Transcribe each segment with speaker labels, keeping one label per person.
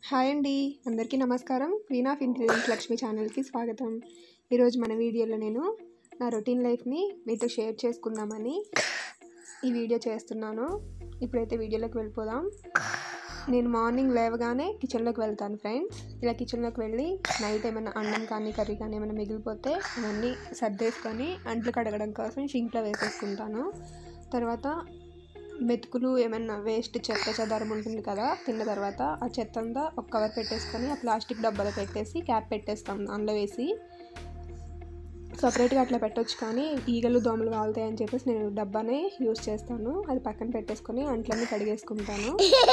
Speaker 1: Hi అండి అందరికీ నమస్కారం క్వీన్ ఆఫ్ ఇంటెలిజెన్స్ లక్ష్మి ఛానల్కి స్వాగతం ఈరోజు మన వీడియోలో నేను నా రొటీన్ లైఫ్ని మీతో షేర్ చేసుకుందామని ఈ వీడియో చేస్తున్నాను ఇప్పుడైతే వీడియోలోకి వెళ్ళిపోదాం నేను మార్నింగ్ లేవగానే కిచెన్లోకి వెళ్తాను ఫ్రెండ్స్ ఇలా కిచెన్లోకి వెళ్ళి నైట్ ఏమైనా అన్నం కానీ కర్రీ కానీ ఏమైనా మిగిలిపోతే అవన్నీ సర్దేసుకొని అంట్లు కడగడం కోసం షింక్లో వేసేసుకుంటాను తర్వాత మెతుకులు ఏమన్నా వేస్ట్ చెత్త చెదారం ఉంటుంది కదా తిన్న తర్వాత ఆ చెత్త అంతా ఒక కవర్ పెట్టేసుకొని ఆ ప్లాస్టిక్ డబ్బాలో పెట్టేసి క్యాప్ పెట్టేస్తాం అందులో వేసి సపరేట్గా అట్లా పెట్టొచ్చు కానీ ఈగలు దోమలు వాళ్తాయి అని చెప్పేసి నేను డబ్బానే యూస్ చేస్తాను అది పక్కన పెట్టేసుకొని అంట్లన్నీ కడిగేసుకుంటాను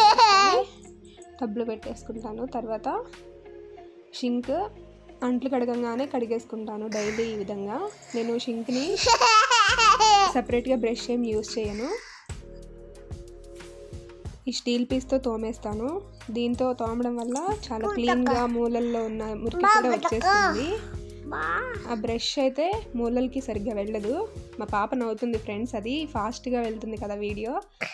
Speaker 1: టబ్లో పెట్టేసుకుంటాను తర్వాత షింక్ అంట్లు కడగంగానే కడిగేసుకుంటాను డైలీ ఈ విధంగా నేను షింక్ని సపరేట్గా బ్రష్ ఏం యూస్ చేయను ఈ స్టీల్ పీస్తో తోమేస్తాను దీంతో తోమడం వల్ల చాలా క్లీన్గా మూలల్లో ఉన్న మురికి కూడా వచ్చేస్తుంది ఆ బ్రష్ అయితే మూలలకి సరిగ్గా వెళ్ళదు మా పాప నవ్వుతుంది ఫ్రెండ్స్ అది ఫాస్ట్గా వెళ్తుంది కదా వీడియో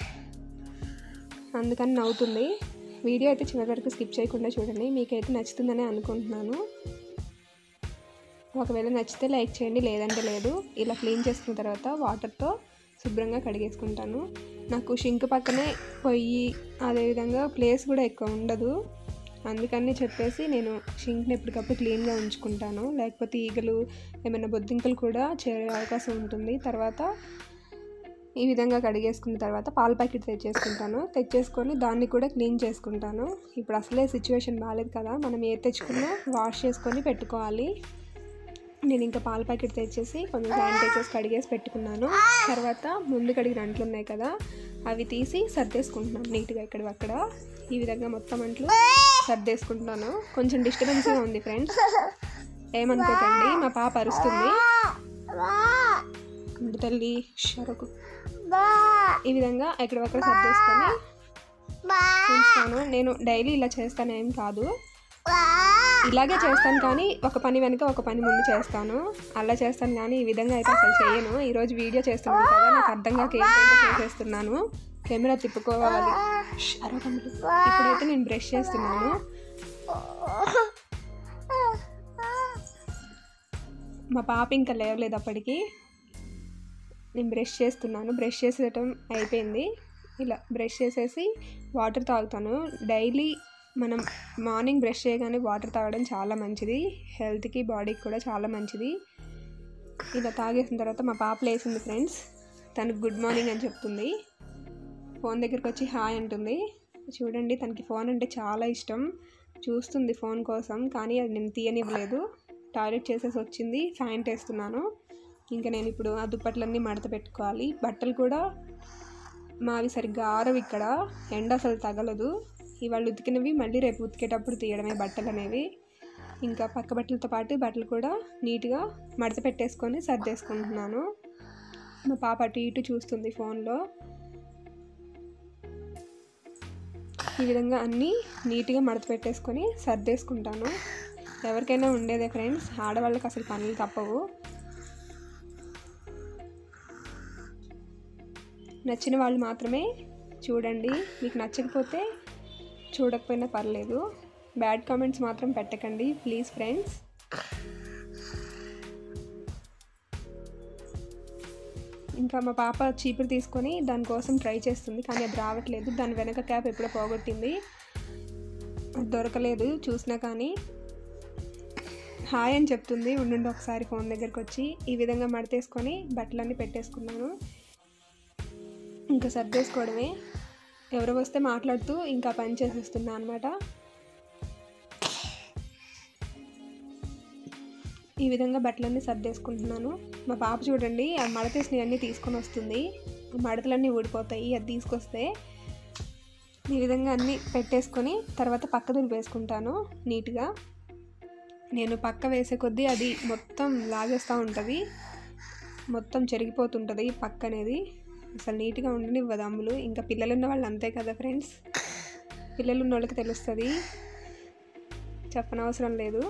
Speaker 1: అందుకని నవ్వుతుంది వీడియో అయితే చివరి వరకు స్కిప్ చేయకుండా చూడండి మీకైతే నచ్చుతుందని అనుకుంటున్నాను ఒకవేళ నచ్చితే లైక్ చేయండి లేదంటే లేదు ఇలా క్లీన్ చేసుకున్న తర్వాత వాటర్తో శుభ్రంగా కడిగేసుకుంటాను నాకు షింక్ పక్కనే పొయ్యి అదేవిధంగా ప్లేస్ కూడా ఎక్కువ ఉండదు అందుకని చెప్పేసి నేను షింక్ని ఎప్పటికప్పుడు క్లీన్గా ఉంచుకుంటాను లేకపోతే ఈగలు ఏమైనా బొద్దింకలు కూడా చేరే అవకాశం ఉంటుంది తర్వాత ఈ విధంగా కడిగేసుకున్న తర్వాత పాల ప్యాకెట్ తెచ్చేసుకుంటాను తెచ్చేసుకొని దాన్ని కూడా క్లీన్ చేసుకుంటాను ఇప్పుడు అసలే సిచ్యువేషన్ బాగాలేదు కదా మనం ఏ తెచ్చుకున్నా వాష్ చేసుకొని పెట్టుకోవాలి నేను ఇంకా పాల ప్యాకెట్ తెచ్చేసి కొంచెం శానిటైజర్స్ కడిగేసి పెట్టుకున్నాను తర్వాత ముందు కడిగిన అంట్లు ఉన్నాయి కదా అవి తీసి సర్దేసుకుంటున్నాను నీట్గా ఇక్కడ అక్కడ ఈ విధంగా మొత్తం అంట్లు సర్దేసుకుంటున్నాను కొంచెం డిస్టర్బెన్స్గా ఉంది ఫ్రెండ్స్ ఏమనుకోకండి మా పాప అరుస్తుంది ఉండు తల్లి షరకు ఈ విధంగా ఎక్కడొక్కడ సర్దేసుకొని ఉంచుతాను నేను డైలీ ఇలా చేస్తాను ఏం కాదు ఇలాగే చేస్తాను కానీ ఒక పని వెనుక ఒక పని ముందు చేస్తాను అలా చేస్తాను కానీ ఈ విధంగా అయితే అసలు చేయను ఈరోజు వీడియో చేస్తున్నాను కదా నాకు అర్థం కాక ఏంటంటే చేసేస్తున్నాను కెమెరా తిప్పుకోవాలి ష్, అరవకండి. ఇప్పుడైతే నేను బ్రష్ చేస్తున్నాను మా పాప ఇంకా లేవలేదు అప్పటికి నేను బ్రష్ చేస్తున్నాను బ్రష్ చేసేయటం అయిపోయింది ఇలా బ్రష్ చేసేసి వాటర్ తాగుతాను డైలీ మనం మార్నింగ్ బ్రష్ చేయగానే వాటర్ తాగడం చాలా మంచిది హెల్త్కి బాడీకి కూడా చాలా మంచిది ఇలా తాగేసిన తర్వాత మా పాప లేసింది ఫ్రెండ్స్ తనకు గుడ్ మార్నింగ్ అని చెప్తుంది ఫోన్ దగ్గరికి వచ్చి హాయ్ అంటుంది చూడండి తనకి ఫోన్ అంటే చాలా ఇష్టం చూస్తుంది ఫోన్ కోసం కానీ అది నేను తీయనివ్వలేదు టాయిలెట్ చేసేసి వచ్చింది ఫ్యాంట్ వేస్తున్నాను ఇంకా నేను ఇప్పుడు ఆ దుప్పట్లన్నీ మడత పెట్టుకోవాలి బట్టలు కూడా మావి సరిగ్గా ఆరవు ఇక్కడ ఎండ అసలు తగలదు ఇవాళ ఉతికినవి మళ్ళీ రేపు ఉతికేటప్పుడు తీయడమే బట్టలు అనేవి ఇంకా పక్క బట్టలతో పాటు బట్టలు కూడా నీట్గా మడత పెట్టేసుకొని సర్దేసుకుంటున్నాను మా పాప అటు ఇటు చూస్తుంది ఫోన్లో ఈ విధంగా అన్నీ నీట్గా మడత పెట్టేసుకొని సర్దేసుకుంటాను ఎవరికైనా ఉండేదే ఫ్రెండ్స్ ఆడవాళ్ళకి అసలు పనులు తప్పవు నచ్చిన వాళ్ళు మాత్రమే చూడండి మీకు నచ్చకపోతే చూడకపోయినా పర్లేదు బ్యాడ్ కామెంట్స్ మాత్రం పెట్టకండి ప్లీజ్ ఫ్రెండ్స్ ఇంకా మా పాప చీపురు తీసుకొని దానికోసం ట్రై చేస్తుంది కానీ అది రావట్లేదు దాని వెనక క్యాప్ ఎప్పుడో పోగొట్టింది అది దొరకలేదు చూసినా కానీ హాయ్ అని చెప్తుంది ఉండండి ఒకసారి ఫోన్ దగ్గరికి వచ్చి ఈ విధంగా మడతేసుకొని బట్టలన్నీ పెట్టేసుకున్నాను ఇంకా సర్దేసుకోవడమే ఎవరు వస్తే మాట్లాడుతూ ఇంకా పని చేసేస్తున్నా అనమాట ఈ విధంగా బట్టలన్నీ సర్దేసుకుంటున్నాను మా పాప చూడండి ఆ మడతేసినవన్నీ తీసుకొని వస్తుంది ఆ మడతలన్నీ ఊడిపోతాయి అది తీసుకొస్తే ఈ విధంగా అన్నీ పెట్టేసుకొని తర్వాత పక్క దులిపేసుకుంటాను నీట్గా నేను పక్క వేసే కొద్దీ అది మొత్తం లాగేస్తూ ఉంటుంది మొత్తం చెరిగిపోతుంటుంది పక్క అనేది అసలు నీట్గా ఉండనివ్వదు అమ్ములు ఇంకా పిల్లలు ఉన్న వాళ్ళు అంతే కదా ఫ్రెండ్స్ పిల్లలు ఉన్న వాళ్ళకి తెలుస్తుంది చెప్పనవసరం లేదు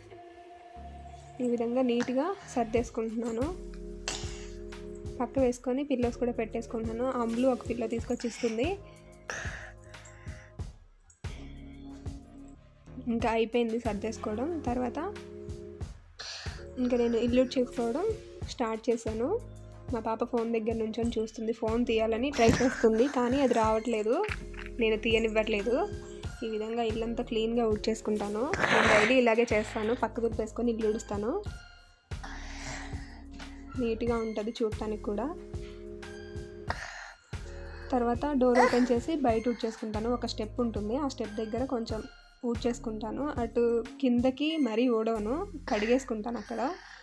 Speaker 1: ఈ విధంగా నీట్గా సర్దేసుకుంటున్నాను పక్క వేసుకొని పిల్లోస్ కూడా పెట్టేసుకుంటున్నాను అమ్ములు ఒక పిల్ల తీసుకొచ్చి ఇస్తుంది ఇంకా అయిపోయింది సర్దేసుకోవడం తర్వాత ఇంకా నేను ఇల్లు చేసుకోవడం స్టార్ట్ చేశాను మా పాప ఫోన్ దగ్గర నుంచొని చూస్తుంది ఫోన్ తీయాలని ట్రై చేస్తుంది కానీ అది రావట్లేదు నేను తీయనివ్వట్లేదు ఈ విధంగా ఇల్లంతా క్లీన్గా చేసుకుంటాను నేను డైలీ ఇలాగే చేస్తాను పక్క తుప్పేసుకొని ఇల్లు ఉడుస్తాను నీట్గా ఉంటుంది చూడటానికి కూడా తర్వాత డోర్ ఓపెన్ చేసి బయట ఊడ్చేసుకుంటాను ఒక స్టెప్ ఉంటుంది ఆ స్టెప్ దగ్గర కొంచెం ఊడ్చేసుకుంటాను అటు కిందకి మరీ ఊడవను కడిగేసుకుంటాను అక్కడ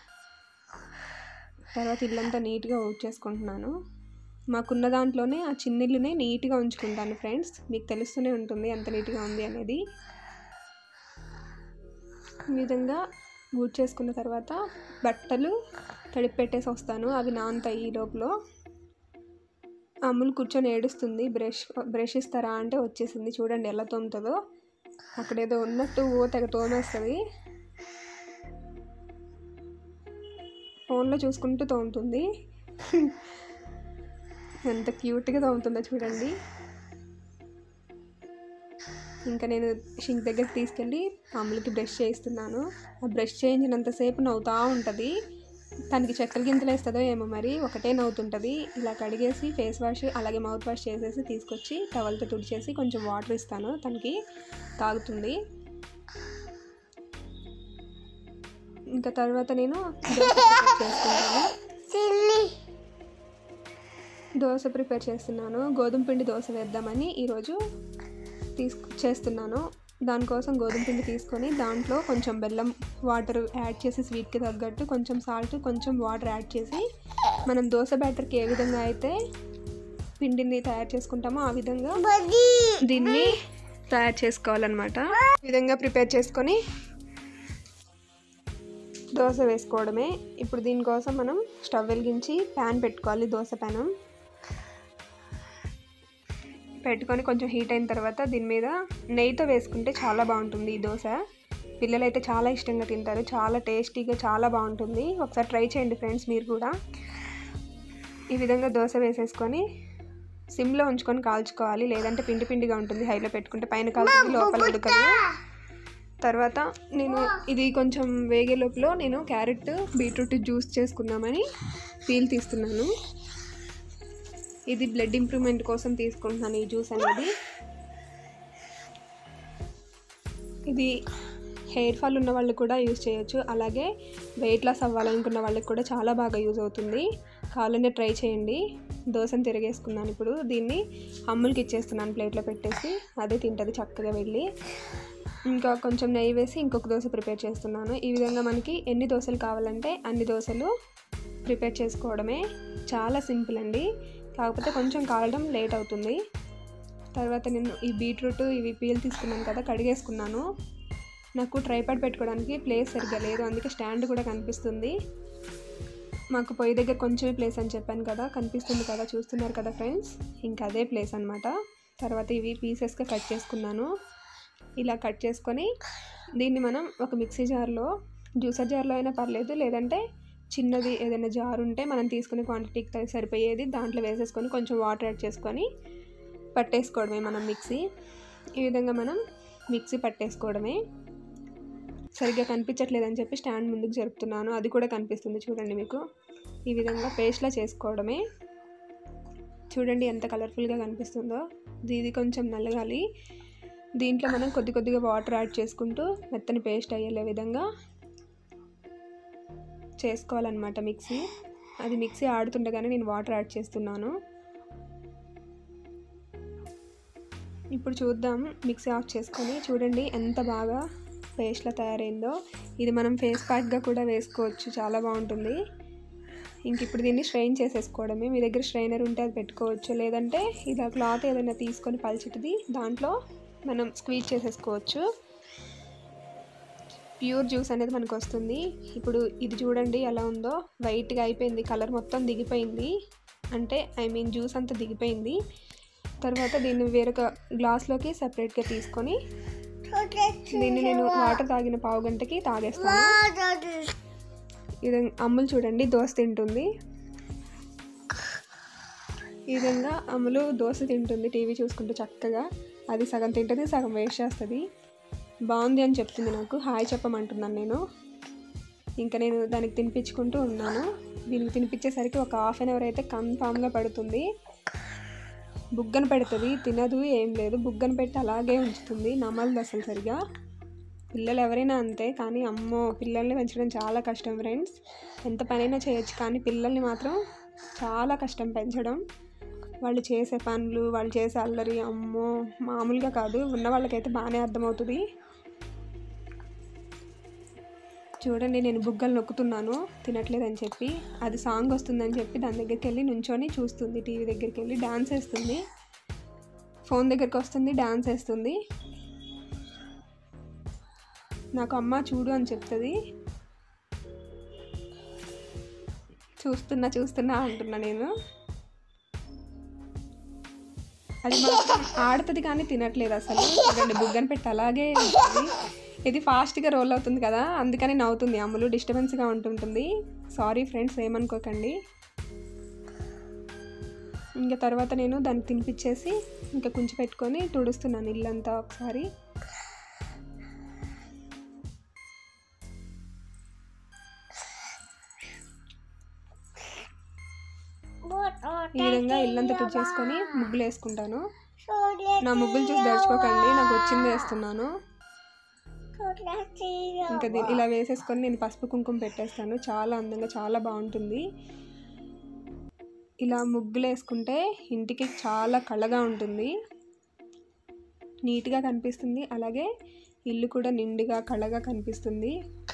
Speaker 1: తర్వాత ఇల్లంతా నీట్గా ఊడ్చేసుకుంటున్నాను మాకున్న దాంట్లోనే ఆ చిన్నిల్లునే నీట్గా ఉంచుకుంటాను ఫ్రెండ్స్ మీకు తెలుస్తూనే ఉంటుంది ఎంత నీట్గా ఉంది అనేది ఈ విధంగా ఊడ్చేసుకున్న తర్వాత బట్టలు తడిపి పెట్టేసి వస్తాను అవి నానతాయి ఈ లోపల అమ్ములు కూర్చొని ఏడుస్తుంది బ్రష్ బ్రష్ ఇస్తారా అంటే వచ్చేసింది చూడండి ఎలా తోముతుందో అక్కడ ఏదో ఉన్నట్టు ఓ తెగ తోమేస్తుంది ఫోన్లో చూసుకుంటూ తోముతుంది ఎంత క్యూట్గా తోముతుందో చూడండి ఇంకా నేను షింక్ దగ్గరికి తీసుకెళ్ళి అమ్ములకి బ్రష్ చేయిస్తున్నాను ఆ బ్రష్ చేయించినంతసేపు నవ్వుతూ ఉంటుంది తనకి చక్కెర గింతలు వేస్తుందో ఏమో మరి ఒకటే నవ్వుతుంటుంది ఇలా కడిగేసి ఫేస్ వాష్ అలాగే మౌత్ వాష్ చేసేసి తీసుకొచ్చి టవల్తో తుడిచేసి కొంచెం వాటర్ ఇస్తాను తనకి తాగుతుంది ఇంకా తర్వాత నేను దోశ ప్రిపేర్ చేసుకుంటాను దోశ ప్రిపేర్ చేస్తున్నాను గోధుమ పిండి దోశ వేద్దామని ఈరోజు తీసుకు చేస్తున్నాను దానికోసం గోధుమ పిండి తీసుకొని దాంట్లో కొంచెం బెల్లం వాటర్ యాడ్ చేసి స్వీట్కి తగ్గట్టు కొంచెం సాల్ట్ కొంచెం వాటర్ యాడ్ చేసి మనం దోశ బ్యాటర్కి ఏ విధంగా అయితే పిండిని తయారు చేసుకుంటామో ఆ విధంగా దీన్ని తయారు చేసుకోవాలన్నమాట ఈ విధంగా ప్రిపేర్ చేసుకొని దోశ వేసుకోవడమే ఇప్పుడు దీనికోసం మనం స్టవ్ వెలిగించి ప్యాన్ పెట్టుకోవాలి దోశ ప్యానం పెట్టుకొని కొంచెం హీట్ అయిన తర్వాత దీని మీద నెయ్యితో వేసుకుంటే చాలా బాగుంటుంది ఈ దోశ పిల్లలు అయితే చాలా ఇష్టంగా తింటారు చాలా టేస్టీగా చాలా బాగుంటుంది ఒకసారి ట్రై చేయండి ఫ్రెండ్స్ మీరు కూడా ఈ విధంగా దోశ వేసేసుకొని సిమ్లో ఉంచుకొని కాల్చుకోవాలి లేదంటే పిండి పిండిగా ఉంటుంది హైలో పెట్టుకుంటే పైన కాలుతుంది లోపల ఉడకదు తర్వాత నేను ఇది కొంచెం వేగే లోపల నేను క్యారెట్ బీట్రూట్ జ్యూస్ చేసుకుందామని పీల్ తీస్తున్నాను ఇది బ్లడ్ ఇంప్రూవ్మెంట్ కోసం తీసుకుంటున్నాను ఈ జ్యూస్ అనేది ఇది హెయిర్ ఫాల్ ఉన్న వాళ్ళు కూడా యూజ్ చేయొచ్చు అలాగే వెయిట్ లాస్ అవ్వాలనుకున్న వాళ్ళకి కూడా చాలా బాగా యూజ్ అవుతుంది కావాలంటే ట్రై చేయండి దోశను తిరిగేసుకున్నాను ఇప్పుడు దీన్ని అమ్ములకి ఇచ్చేస్తున్నాను ప్లేట్లో పెట్టేసి అదే తింటుంది చక్కగా వెళ్ళి ఇంకా కొంచెం నెయ్యి వేసి ఇంకొక దోశ ప్రిపేర్ చేస్తున్నాను ఈ విధంగా మనకి ఎన్ని దోశలు కావాలంటే అన్ని దోశలు ప్రిపేర్ చేసుకోవడమే చాలా సింపుల్ అండి కాకపోతే కొంచెం కాలడం లేట్ అవుతుంది తర్వాత నేను ఈ బీట్రూట్ ఇవి పీల్ తీసుకున్నాను కదా కడిగేసుకున్నాను నాకు ట్రైపాడ్ పెట్టుకోవడానికి ప్లేస్ సరిగ్గా లేదు అందుకే స్టాండ్ కూడా కనిపిస్తుంది మాకు పొయ్యి దగ్గర కొంచెమే ప్లేస్ అని చెప్పాను కదా కనిపిస్తుంది కదా చూస్తున్నారు కదా ఫ్రెండ్స్ ఇంకా అదే ప్లేస్ అనమాట తర్వాత ఇవి పీసెస్గా కట్ చేసుకున్నాను ఇలా కట్ చేసుకొని దీన్ని మనం ఒక మిక్సీ జార్లో జ్యూసర్ జార్లో అయినా పర్లేదు లేదంటే చిన్నది ఏదైనా జార్ ఉంటే మనం తీసుకునే క్వాంటిటీకి సరిపోయేది దాంట్లో వేసేసుకొని కొంచెం వాటర్ యాడ్ చేసుకొని పట్టేసుకోవడమే మనం మిక్సీ ఈ విధంగా మనం మిక్సీ పట్టేసుకోవడమే సరిగ్గా కనిపించట్లేదని చెప్పి స్టాండ్ ముందుకు జరుపుతున్నాను అది కూడా కనిపిస్తుంది చూడండి మీకు ఈ విధంగా పేస్ట్లా చేసుకోవడమే చూడండి ఎంత కలర్ఫుల్గా కనిపిస్తుందో ఇది కొంచెం నల్లగాలి దీంట్లో మనం కొద్ది కొద్దిగా వాటర్ యాడ్ చేసుకుంటూ మెత్తని పేస్ట్ అయ్యేలే విధంగా చేసుకోవాలన్నమాట మిక్సీ అది మిక్సీ ఆడుతుండగానే నేను వాటర్ యాడ్ చేస్తున్నాను ఇప్పుడు చూద్దాం మిక్సీ ఆఫ్ చేసుకొని చూడండి ఎంత బాగా పేస్ట్లా తయారైందో ఇది మనం ఫేస్ ప్యాక్గా కూడా వేసుకోవచ్చు చాలా బాగుంటుంది ఇంక ఇప్పుడు దీన్ని స్ట్రెయిన్ చేసేసుకోవడమే మీ దగ్గర స్ట్రైనర్ ఉంటే అది పెట్టుకోవచ్చు లేదంటే ఇలా క్లాత్ ఏదైనా తీసుకొని పలిచిటిది దాంట్లో మనం స్క్వీజ్ చేసేసుకోవచ్చు ప్యూర్ జ్యూస్ అనేది మనకు వస్తుంది ఇప్పుడు ఇది చూడండి ఎలా ఉందో వైట్గా అయిపోయింది కలర్ మొత్తం దిగిపోయింది అంటే ఐ మీన్ జ్యూస్ అంతా దిగిపోయింది తర్వాత దీన్ని వేరొక గ్లాస్లోకి సపరేట్గా తీసుకొని దీన్ని నేను వాటర్ తాగిన పావు గంటకి తాగేస్తాను ఇది అమ్ములు చూడండి దోశ తింటుంది ఈ విధంగా అమ్ములు దోశ తింటుంది టీవీ చూసుకుంటూ చక్కగా అది సగం తింటుంది సగం వేస్ట్ చేస్తుంది బాగుంది అని చెప్తుంది నాకు హాయ్ చెప్పమంటున్నాను నేను ఇంకా నేను దానికి తినిపించుకుంటూ ఉన్నాను దీనికి తినిపించేసరికి ఒక హాఫ్ అన్ అవర్ అయితే కన్ఫామ్గా పడుతుంది బుగ్గన పెడుతుంది తినదు ఏం లేదు బుగ్గన పెట్టి అలాగే ఉంచుతుంది నమలదు అసలు సరిగా పిల్లలు ఎవరైనా అంతే కానీ అమ్మో పిల్లల్ని పెంచడం చాలా కష్టం ఫ్రెండ్స్ ఎంత పనైనా చేయొచ్చు కానీ పిల్లల్ని మాత్రం చాలా కష్టం పెంచడం వాళ్ళు చేసే పనులు వాళ్ళు చేసే అల్లరి అమ్మో మామూలుగా కాదు ఉన్న వాళ్ళకైతే బాగానే అర్థమవుతుంది చూడండి నేను బుగ్గలు నొక్కుతున్నాను తినట్లేదని చెప్పి అది సాంగ్ వస్తుందని చెప్పి దాని దగ్గరికి వెళ్ళి నుంచొని చూస్తుంది టీవీ దగ్గరికి వెళ్ళి డాన్స్ వేస్తుంది ఫోన్ దగ్గరికి వస్తుంది డాన్స్ వేస్తుంది నాకు అమ్మ చూడు అని చెప్తుంది చూస్తున్నా చూస్తున్నా అంటున్నా నేను అది మాత్రం ఆడుతుంది కానీ తినట్లేదు అసలు చూడండి బుగ్గని పెట్టి అలాగే ఉంటుంది ఇది ఫాస్ట్గా రోల్ అవుతుంది కదా అందుకని నవ్వుతుంది అమ్ములు డిస్టర్బెన్స్గా ఉంటుంటుంది సారీ ఫ్రెండ్స్ ఏమనుకోకండి ఇంకా తర్వాత నేను దానికి తినిపించేసి ఇంకా కుంచి పెట్టుకొని తుడుస్తున్నాను ఇల్లంతా ఒకసారి ఈ విధంగా ఇల్లంతా తుడిచేసుకొని ముగ్గులు వేసుకుంటాను నా ముగ్గులు చూసి దర్చుకోకండి నాకు వచ్చింది వేస్తున్నాను ఇంకా దీ- ఇలా వేసేసుకొని నేను పసుపు కుంకుమ పెట్టేస్తాను చాలా అందంగా చాలా బాగుంటుంది ఇలా ముగ్గులు వేసుకుంటే ఇంటికి చాలా కళగా ఉంటుంది నీట్గా కనిపిస్తుంది అలాగే ఇల్లు కూడా నిండుగా కళగా కనిపిస్తుంది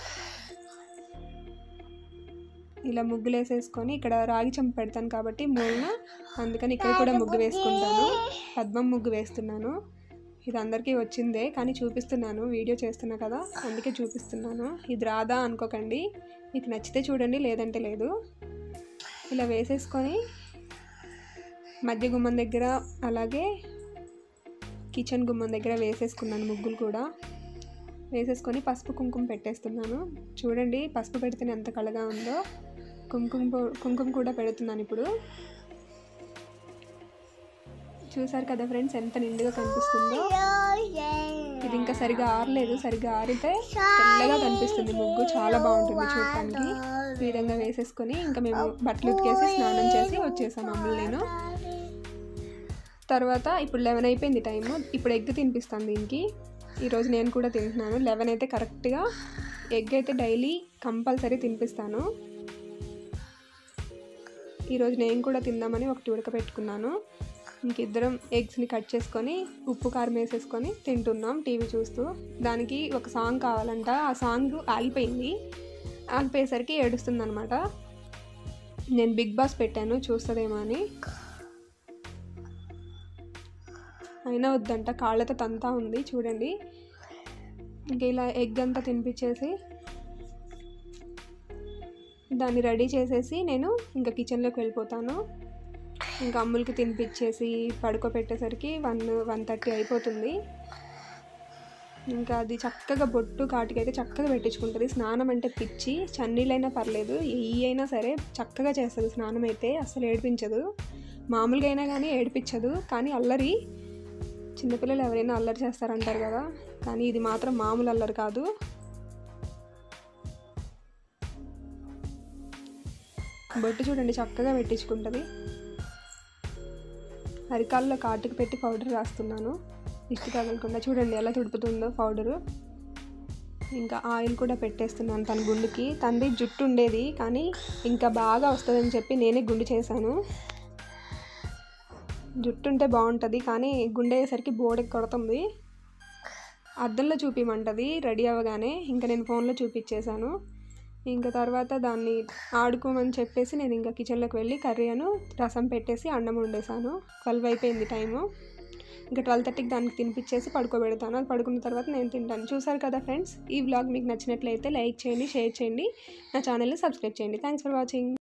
Speaker 1: ఇలా ముగ్గులు వేసేసుకొని ఇక్కడ రాగి చెంప పెడతాను కాబట్టి మూలన అందుకని ఇక్కడ కూడా ముగ్గు వేసుకుంటాను పద్మం ముగ్గు వేస్తున్నాను ఇది అందరికీ వచ్చిందే కానీ చూపిస్తున్నాను వీడియో చేస్తున్నా కదా అందుకే చూపిస్తున్నాను ఇది రాదా అనుకోకండి మీకు నచ్చితే చూడండి లేదంటే లేదు ఇలా వేసేసుకొని మధ్య గుమ్మం దగ్గర అలాగే కిచెన్ గుమ్మం దగ్గర వేసేసుకున్నాను ముగ్గులు కూడా వేసేసుకొని పసుపు కుంకుమ పెట్టేస్తున్నాను చూడండి పసుపు పెడితేనే ఎంత కళగా ఉందో కుంకుమ పౌ- కుంకుమ కూడా పెడుతున్నాను ఇప్పుడు చూసారు కదా ఫ్రెండ్స్ ఎంత నిండుగా కనిపిస్తుందో ఇది ఇంకా సరిగా ఆరలేదు సరిగా ఆరితే తెల్లగా కనిపిస్తుంది ముగ్గు చాలా బాగుంటుంది చూడటానికి ఈ విధంగా వేసేసుకొని ఇంకా మేము బట్టలు ఉతికేసి స్నానం చేసి వచ్చేసాం అమ్ములు నేను తర్వాత ఇప్పుడు లెవెన్ అయిపోయింది టైము ఇప్పుడు ఎగ్ తినిపిస్తాను దీనికి ఈరోజు నేను కూడా తింటున్నాను లెవెన్ అయితే కరెక్ట్గా ఎగ్ అయితే డైలీ కంపల్సరీ తినిపిస్తాను ఈరోజు నేను కూడా తిందామని ఒకటి ఉడకబెట్టుకున్నాను ఇంక ఇద్దరం ఎగ్స్ని కట్ చేసుకొని ఉప్పు కారం వేసేసుకొని తింటున్నాం టీవీ చూస్తూ దానికి ఒక సాంగ్ కావాలంట ఆ సాంగ్ ఆగిపోయింది ఆగిపోయేసరికి ఏడుస్తుంది అనమాట నేను బిగ్ బాస్ పెట్టాను చూస్తుందేమో అని అయినా వద్దంట కాళ్ళతో తంతా ఉంది చూడండి ఇంక ఇలా ఎగ్ అంతా తినిపించేసి దాన్ని రెడీ చేసేసి నేను ఇంకా కిచెన్లోకి వెళ్ళిపోతాను ఇంకా అమ్ములకి తినిపించేసి పడుకోబెట్టేసరికి వన్ వన్ థర్టీ అయిపోతుంది ఇంకా అది చక్కగా బొట్టు కాటికైతే చక్కగా పెట్టించుకుంటుంది స్నానం అంటే పిచ్చి చన్నీళ్ళైనా పర్లేదు ఏ అయినా సరే చక్కగా చేస్తుంది స్నానం అయితే అస్సలు ఏడిపించదు మామూలుగా అయినా కానీ ఏడిపించదు కానీ అల్లరి చిన్నపిల్లలు ఎవరైనా అల్లరి చేస్తారంటారు కదా కానీ ఇది మాత్రం మామూలు అల్లరి కాదు బొట్టు చూడండి చక్కగా పెట్టించుకుంటుంది అరికాల్లో కాటుకు పెట్టి పౌడర్ రాస్తున్నాను ఇష్టి తగలకుండా చూడండి ఎలా తుడుపుతుందో పౌడరు ఇంకా ఆయిల్ కూడా పెట్టేస్తున్నాను తన గుండుకి తండ్రి జుట్టు ఉండేది కానీ ఇంకా బాగా వస్తుందని చెప్పి నేనే గుండు చేశాను జుట్టు ఉంటే బాగుంటుంది కానీ గుండె అయ్యేసరికి బోడెకి కొడుతుంది అద్దంలో చూపిమంటది రెడీ అవ్వగానే ఇంకా నేను ఫోన్లో చూపించేశాను ఇంకా తర్వాత దాన్ని ఆడుకోమని చెప్పేసి నేను ఇంకా కిచెన్లోకి వెళ్ళి కర్రీ అను రసం పెట్టేసి అన్నం వండేసాను ట్వెల్వ్ అయిపోయింది టైము ఇంకా ట్వెల్వ్ థర్టీకి దానికి తినిపించేసి పడుకోబెడతాను అది పడుకున్న తర్వాత నేను తింటాను చూసారు కదా ఫ్రెండ్స్ ఈ వ్లాగ్ మీకు నచ్చినట్లయితే లైక్ చేయండి షేర్ చేయండి నా ఛానల్ని సబ్స్క్రైబ్ చేయండి థ్యాంక్స్ ఫర్ వాచింగ్